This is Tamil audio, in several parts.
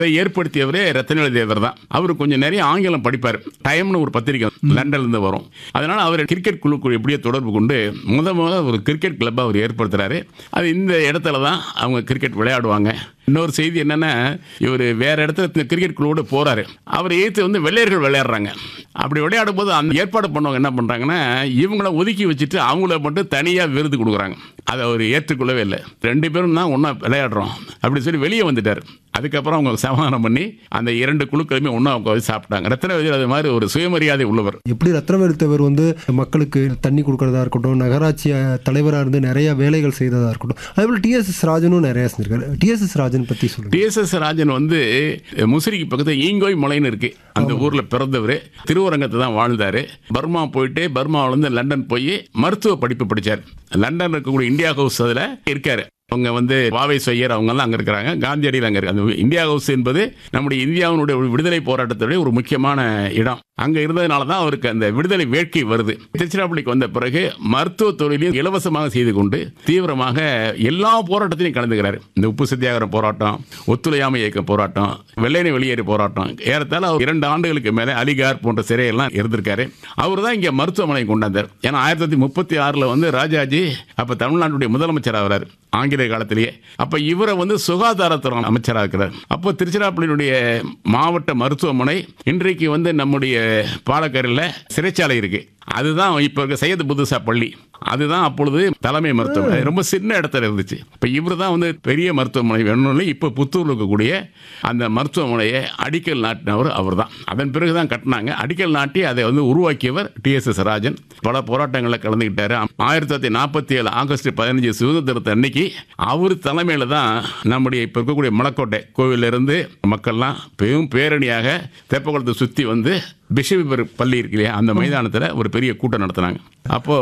இதை ஏற்படுத்தியவரே ரத்னவேலு தேவர் தான் அவர் கொஞ்சம் நிறைய ஆங்கிலம் படிப்பார் டைம்னு ஒரு பத்திரிக்கை லண்டன்ல இருந்து வரும் அதனால அவர் கிரிக்கெட் குழுக்கு எப்படியோ தொடர்பு கொண்டு முத முத ஒரு கிரிக்கெட் கிளப் அவர் ஏற்படுத்துறாரு அது இந்த இடத்துல தான் அவங்க கிரிக்கெட் விளையாடுவாங்க இன்னொரு செய்தி என்னன்னா இவர் வேற இடத்துல கிரிக்கெட் குழுவோட போறாரு அவர் ஏத்து வந்து வெள்ளையர்கள் விளையாடுறாங்க அப்படி விளையாடும் போது அந்த ஏற்பாடு பண்ணவங்க என்ன பண்றாங்கன்னா இவங்கள ஒதுக்கி வச்சுட்டு அவங்கள மட்டும் தனியா விருது கொடுக்குறாங்க அதை அவர் ஏற்றுக்கொள்ளவே இல்லை ரெண்டு பேரும் தான் ஒன்றா விளையாடுறோம் அப்படி சொல்லி வெளியே வந்துட்டார் அதுக்கப்புறம் அவங்க சமாதானம் பண்ணி அந்த இரண்டு குழுக்களுமே ஒன்றா உட்காந்து சாப்பிட்டாங்க ரத்னவேதி அது மாதிரி ஒரு சுயமரியாதை உள்ளவர் எப்படி ரத்னவேலு தேவர் வந்து மக்களுக்கு தண்ணி கொடுக்கறதா இருக்கட்டும் நகராட்சி தலைவராக இருந்து நிறைய வேலைகள் செய்ததா இருக்கட்டும் அதேபோல் டிஎஸ்எஸ் ராஜனும் நிறைய செஞ்சிருக்காரு டிஎஸ்எஸ் ராஜன் பற்றி சொல்லுங்க டிஎஸ்எஸ் ராஜன் வந்து முசிறிக்கு பக்கத்தில் ஈங்கோய் மலைன்னு இருக்கு அந்த ஊர்ல பிறந்தவர் திருவரங்கத்தை தான் வாழ்ந்தாரு பர்மா போயிட்டு பர்மாவுல இருந்து லண்டன் போய் மருத்துவ படிப்பு படிச்சார் லண்டன் இருக்கக்கூடிய இந்தியா ஹவுஸ் அதுல இருக்காரு அவங்க வந்து வாவை செய்யர் அவங்க எல்லாம் அங்க இருக்கிறாங்க காந்தியடியில் அங்க இருக்கு அந்த இந்தியா ஹவுஸ் என்பது நம்முடைய இந்தியாவினுடைய ஒரு விடுதலை போராட்டத்துடைய ஒரு முக்கியமான இடம் அங்க இருந்ததுனால தான் அவருக்கு அந்த விடுதலை வேட்கை வருது திருச்சிராப்பள்ளிக்கு வந்த பிறகு மருத்துவ தொழிலையும் இலவசமாக செய்து கொண்டு தீவிரமாக எல்லா போராட்டத்திலையும் கலந்துக்கிறாரு இந்த உப்பு சத்தியாகிரம் போராட்டம் ஒத்துழையாமை இயக்க போராட்டம் வெள்ளையனை வெளியேறு போராட்டம் ஏறத்தாழ அவர் இரண்டு ஆண்டுகளுக்கு மேலே அலிகார் போன்ற சிறையெல்லாம் இருந்திருக்காரு அவர் தான் இங்கே மருத்துவமனை கொண்டாந்தார் ஏன்னா ஆயிரத்தி தொள்ளாயிரத்தி முப்பத்தி ஆறில் வந்து ராஜாஜி அப்போ தமிழ்நாட்டுடைய முதலமைச்சர் ஆகிறார் ஆங்கிலேய காலத்திலேயே அப்ப இவரை வந்து சுகாதாரத்துறை அமைச்சராக இருக்கிறார் அப்போ திருச்சிராப்பள்ளியினுடைய மாவட்ட மருத்துவமனை இன்றைக்கு வந்து நம்முடைய பாலக்கரையில் சிறைச்சாலை இருக்கு அதுதான் இப்போ இருக்க சையது புதுசா பள்ளி அதுதான் அப்பொழுது தலைமை மருத்துவமனை ரொம்ப சின்ன இடத்துல இருந்துச்சு இப்போ இவர் தான் வந்து பெரிய மருத்துவமனை வேணும்னு இப்போ புத்தூரில் இருக்கக்கூடிய அந்த மருத்துவமனையை அடிக்கல் நாட்டினவர் அவர் தான் அதன் பிறகு தான் கட்டினாங்க அடிக்கல் நாட்டி அதை வந்து உருவாக்கியவர் டிஎஸ்எஸ் ராஜன் பல போராட்டங்களில் கலந்துக்கிட்டாரு ஆயிரத்தி தொள்ளாயிரத்தி நாற்பத்தி ஏழு ஆகஸ்ட் பதினஞ்சு சுதந்திரத்தை அன்னைக்கு அவர் தலைமையில் தான் நம்முடைய இப்போ இருக்கக்கூடிய மலக்கோட்டை கோவிலிருந்து மக்கள்லாம் பெரும் பேரணியாக தெப்பக்குளத்தை சுற்றி வந்து பிஷப் பள்ளி இருக்கு இல்லையா அந்த மைதானத்தில் ஒரு பெரிய கூட்டம் நடத்தினாங்க அப்போ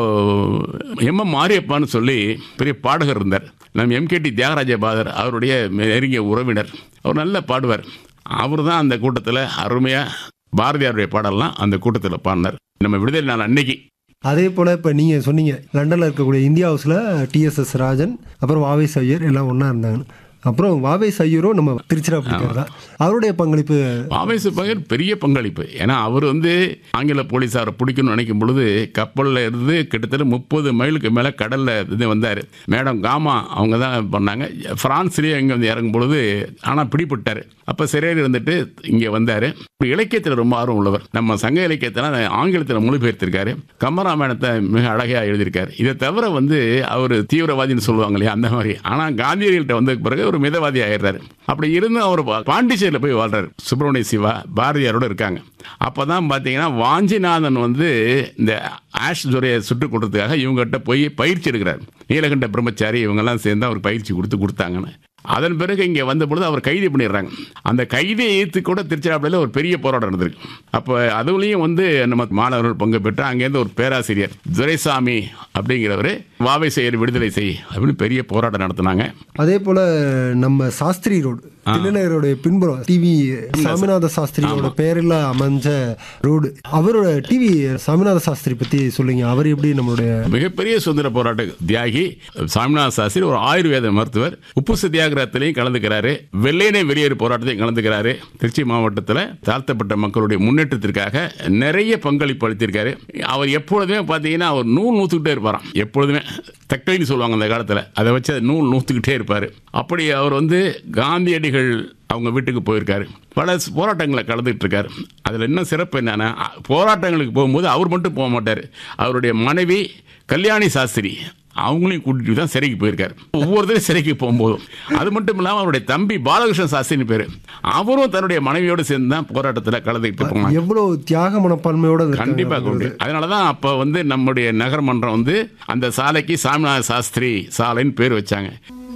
எம் எம் மாரியப்பான்னு சொல்லி பெரிய பாடகர் இருந்தார் நம்ம எம்கேடி தியாகராஜ பாதர் அவருடைய நெருங்கிய உறவினர் அவர் நல்லா பாடுவார் அவர் தான் அந்த கூட்டத்தில் அருமையாக பாரதியாருடைய பாடல்லாம் அந்த கூட்டத்தில் பாடினார் நம்ம விடுதலை நாள் அன்னைக்கு அதே போல் இப்போ நீங்கள் சொன்னீங்க லண்டனில் இருக்கக்கூடிய இந்தியா ஹவுஸில் டிஎஸ்எஸ் ராஜன் அப்புறம் வாவை சையர் எல்லாம் ஒன்றா இருந்தாங்க அப்புறம் வாவை சையரும் நம்ம திருச்சிராப்பள்ளி தான் அவருடைய பங்களிப்பு ஆவேச பகர் பெரிய பங்களிப்பு ஏன்னா அவர் வந்து ஆங்கில போலீஸாரை பிடிக்கணும்னு நினைக்கும் பொழுது கப்பலில் இருந்து கிட்டத்தட்ட முப்பது மைலுக்கு மேலே கடலில் இது வந்தார் மேடம் காமா அவங்க தான் பண்ணாங்க ஃப்ரான்ஸ்லேயே இங்கே வந்து இறங்கும் பொழுது ஆனால் பிடிபட்டார் அப்போ சிறையில் இருந்துட்டு இங்கே வந்தார் இலக்கியத்தில் ரொம்ப ஆர்வம் உள்ளவர் நம்ம சங்க இலக்கியத்தில் ஆங்கிலத்தில் மொழிபெயர்த்திருக்காரு கம்பராமாயணத்தை மிக அழகாக எழுதியிருக்காரு இதை தவிர வந்து அவர் தீவிரவாதின்னு சொல்லுவாங்க இல்லையா அந்த மாதிரி ஆனால் காந்தியடிகள்கிட்ட வந்த பிறகு ஒரு மிதவாதி ஆயிடுறாரு அப்படி இருந்தும் அவர் பாண்டிச்சேரியில் போய் வாழ்றாரு சுப்பிரமணிய சிவா பாரதியாரோட இருக்காங்க அப்போ தான் பார்த்தீங்கன்னா வாஞ்சிநாதன் வந்து இந்த ஆஷ் துறையை சுட்டுக் கொடுத்ததுக்காக இவங்ககிட்ட போய் பயிற்சி எடுக்கிறார் நீலகண்ட பிரம்மச்சாரி இவங்கெல்லாம் சேர்ந்து அவர் பயிற்சி கொடுத்து கொடுத்தாங்கன்னு அதன் பிறகு இங்கே வந்த பொழுது அவர் கைது பண்ணிடுறாங்க அந்த கைதியை ஏற்று கூட திருச்சிராப்பள்ளியில் ஒரு பெரிய போராட்டம் நடந்திருக்கு அப்போ அதுலேயும் வந்து நம்ம மாணவர்கள் பங்கு பெற்று அங்கேருந்து ஒரு பேராசிரியர் துரைசாமி அப்படிங்கிறவர் வாவை செய்யர் விடுதலை செய் அப்படின்னு பெரிய போராட்டம் நடத்தினாங்க அதே போல் நம்ம சாஸ்திரி ரோடு தில்லைநகருடைய பின்புறம் டிவி சாமிநாத சாஸ்திரியோட பெயரில் அமைஞ்ச ரோடு அவரோட டிவி சாமிநாத சாஸ்திரி பற்றி சொல்லுங்க அவர் எப்படி நம்மளுடைய மிகப்பெரிய சுதந்திர போராட்ட தியாகி சாமிநாத சாஸ்திரி ஒரு ஆயுர்வேத மருத்துவர் உப்பு சத்தியாகிரகத்திலையும் கலந்துக்கிறாரு வெள்ளையனை வெளியேறு போராட்டத்தையும் கலந்துக்கிறாரு திருச்சி மாவட்டத்தில் தாழ்த்தப்பட்ட மக்களுடைய முன்னேற்றத்திற்காக நிறைய பங்களிப்பு அளித்திருக்காரு அவர் எப்பொழுதுமே பார்த்தீங்கன்னா அவர் நூல் நூற்றுக்கிட்டே இருப்பாராம் எப்பொழுதுமே தக்கைன்னு சொல்லுவாங்க அந்த காலத்தில் அதை வச்சு அது நூல் நூற்றுக்கிட்டே இருப்பார் அப்படி அவர் வந்து காந்தியடிகள் அவங்க வீட்டுக்கு போயிருக்காரு பல போராட்டங்களை கலந்துட்டு இருக்காரு அதில் என்ன சிறப்பு என்னன்னா போராட்டங்களுக்கு போகும்போது அவர் மட்டும் போக மாட்டார் அவருடைய மனைவி கல்யாணி சாஸ்திரி அவங்களையும் கூட்டிட்டு தான் சிறைக்கு போயிருக்காரு ஒவ்வொருத்தரும் சிறைக்கு போகும்போதும் அது மட்டும் இல்லாமல் அவருடைய தம்பி பாலகிருஷ்ண சாஸ்திரின்னு பேர் அவரும் தன்னுடைய மனைவியோடு சேர்ந்து தான் போராட்டத்தில் கலந்துக்கிட்டு போனாங்க எவ்வளவு தியாக மனப்பான்மையோட இருக்காங்க. கண்டிப்பா கொண்டு அதனால தான் அப்போ வந்து நம்முடைய நகர்மன்றம் வந்து அந்த சாலைக்கு சாமிநாத சாஸ்திரி சாலைன்னு பேர் வச்சாங்க